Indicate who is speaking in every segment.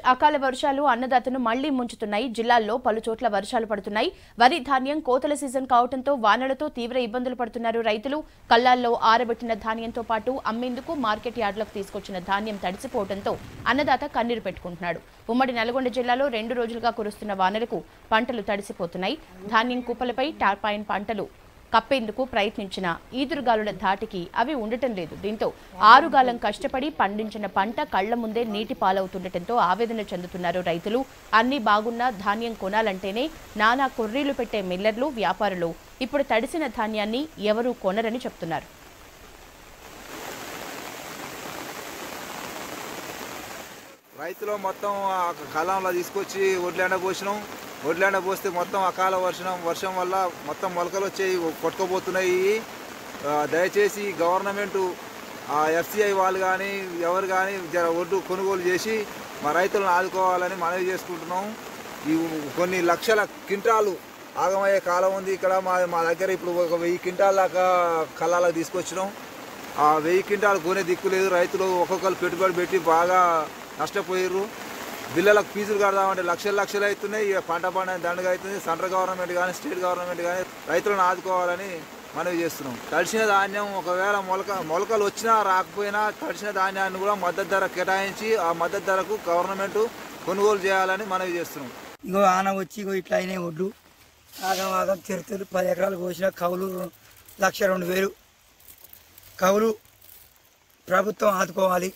Speaker 1: అకాల వర్షాలు అన్నదాతను మళ్లీ ముంచుతున్నాయి జిల్లాల్లో పలు చోట్ల వర్షాలు పడుతున్నాయి వరి ధాన్యం కోతల సీజన్ కావడంతో వానలతో తీవ్ర ఇబ్బందులు పడుతున్నారు రైతులు కల్లాల్లో ఆరబెట్టిన ధాన్యంతో పాటు అమ్మేందుకు మార్కెట్ యార్డులకు తీసుకొచ్చిన ధాన్యం తడిసిపోవడంతో అన్నదాత కన్నీరు పెట్టుకుంటున్నాడు ఉమ్మడి నల్గొండ జిల్లాలో రెండు రోజులుగా కురుస్తున్న వానలకు పంటలు తడిసిపోతున్నాయి ధాన్యం కుప్పలపై టార్పాయిన్ పంటలు కప్పేందుకు ప్రయత్నించిన ఈదురుగాలుల ధాటికి అవి ఉండటం లేదు దీంతో ఆరుగాలం కష్టపడి పండించిన పంట కళ్ల ముందే నీటి పాలవుతుండటంతో ఆవేదన చెందుతున్నారు రైతులు అన్ని బాగున్నా ధాన్యం కొనాలంటేనే నానా కొర్రీలు పెట్టే మిల్లర్లు వ్యాపారులు ఇప్పుడు తడిసిన ధాన్యాన్ని ఎవరూ కొనరని చెప్తున్నారు
Speaker 2: రైతులు మొత్తం ఆ కలంలో తీసుకొచ్చి వడ్లెండ పోసినాం వడ్లెండ పోస్తే మొత్తం అకాల వర్షం వర్షం వల్ల మొత్తం మొలకలు వచ్చి కొట్టుకోబోతున్నాయి ఆ, దయచేసి గవర్నమెంట్ ఎఫ్సిఐ వాళ్ళు కానీ ఎవరు కానీ జర ఒడ్డు కొనుగోలు చేసి మా రైతులను ఆదుకోవాలని మనవి చేసుకుంటున్నాం ఈ కొన్ని లక్షల క్వింటాలు ఆగమయ్యే కాలం ఉంది ఇక్కడ మా మా దగ్గర ఇప్పుడు ఒక వెయ్యి క్వింటాల దాకా కళ్ళాలకు తీసుకొచ్చినాం ఆ వెయ్యి క్వింటాలు కొనే దిక్కు లేదు రైతులు ఒక్కొక్కరు పెట్టుబడి పెట్టి బాగా నష్టపోయారు బిల్లలకు ఫీజులు కడదామంటే లక్షలు లక్షలు అవుతున్నాయి ఇక పంట పంట దండగా అవుతుంది సెంట్రల్ గవర్నమెంట్ కానీ స్టేట్ గవర్నమెంట్ కానీ రైతులను ఆదుకోవాలని మనవి చేస్తున్నాం తడిసిన ధాన్యం ఒకవేళ మొలక మొలకలు వచ్చినా రాకపోయినా తడిసిన ధాన్యాన్ని కూడా మద్దతు ధర కేటాయించి ఆ మద్దతు ధరకు గవర్నమెంట్ కొనుగోలు చేయాలని మనవి చేస్తున్నాం
Speaker 3: ఇంకో ఆన వచ్చి ఇగో ఇట్లా అయినాయి ఒడ్లు ఆగం ఆగం తిరుతులు పది ఎకరాలు కోసిన కవులు లక్ష రెండు వేలు కవులు ప్రభుత్వం ఆదుకోవాలి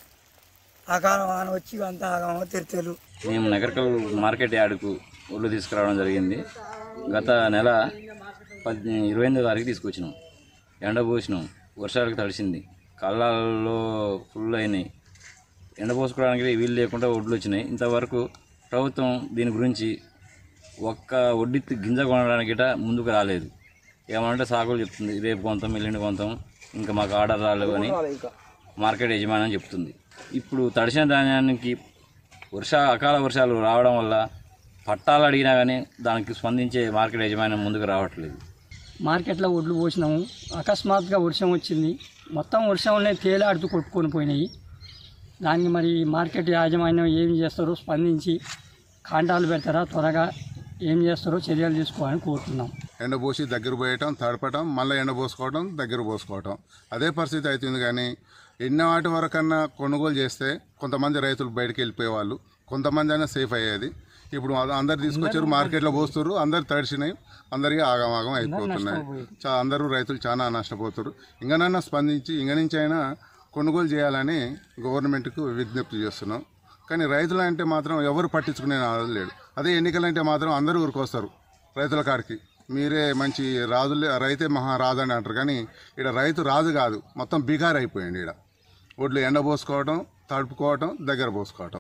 Speaker 3: అకాలం ఆన వచ్చి అంతా ఆగమ తిరుతులు
Speaker 4: మేము నగరకల్ మార్కెట్ యార్డుకు ఒళ్ళు తీసుకురావడం జరిగింది గత నెల పది ఇరవై ఎనిమిదో తారీఖు తీసుకొచ్చినాం ఎండ పోసినాం వర్షాలకు తడిసింది కళ్ళాల్లో ఫుల్ అయినాయి ఎండ పోసుకోవడానికి వీలు లేకుండా ఒడ్లు వచ్చినాయి ఇంతవరకు ప్రభుత్వం దీని గురించి ఒక్క వడ్డీ గింజ కొనడానికి గిట ముందుకు రాలేదు ఏమనంటే సాకులు చెప్తుంది రేపు కొంతాం ఎల్లుండి కొంతాం ఇంకా మాకు ఆర్డర్ రాలేవు అని మార్కెట్ యజమాని చెప్తుంది ఇప్పుడు తడిసిన ధాన్యానికి వర్ష అకాల వర్షాలు రావడం వల్ల పట్టాలు అడిగినా కానీ దానికి స్పందించే మార్కెట్ యజమాని ముందుకు రావట్లేదు
Speaker 5: మార్కెట్లో ఒడ్లు పోసినాము అకస్మాత్తుగా వర్షం వచ్చింది మొత్తం వర్షంలో తేలాడుతూ కొట్టుకొని పోయినాయి దానికి మరి మార్కెట్ యాజమాన్యం ఏం చేస్తారో స్పందించి కాంటాలు పెడతారా త్వరగా ఏం చేస్తారో చర్యలు తీసుకోవాలని కోరుతున్నాం
Speaker 6: ఎండబోసి దగ్గర పోయటం తడపటం మళ్ళీ ఎండబోసుకోవటం దగ్గర పోసుకోవటం అదే పరిస్థితి అవుతుంది కానీ ఎన్నో వాటి వరకన్నా కొనుగోలు చేస్తే కొంతమంది రైతులు బయటకు వెళ్ళిపోయేవాళ్ళు కొంతమంది అయినా సేఫ్ అయ్యేది ఇప్పుడు అద- అందరు తీసుకొచ్చారు మార్కెట్లో పోస్తున్నారు అందరు తడిసినాయి అందరికీ ఆగమాగం అయిపోతున్నాయి చా అందరూ రైతులు చాలా నష్టపోతారు ఇంకనన్నా స్పందించి ఇంక నుంచి అయినా కొనుగోలు చేయాలని గవర్నమెంట్కు విజ్ఞప్తి చేస్తున్నాం కానీ రైతులు అంటే మాత్రం ఎవరు పట్టించుకునే నాదు లేడు అదే ఎన్నికలంటే మాత్రం అందరూ ఊరికొస్తారు రైతుల కాడికి మీరే మంచి రాజులే రైతే మహారాజు అని అంటారు కానీ ఇక్కడ రైతు రాజు కాదు మొత్తం బిగారు అయిపోయింది ఇక్కడ ఒడ్లు ఎండబోసుకోవటం తడుపుకోవటం దగ్గర పోసుకోవటం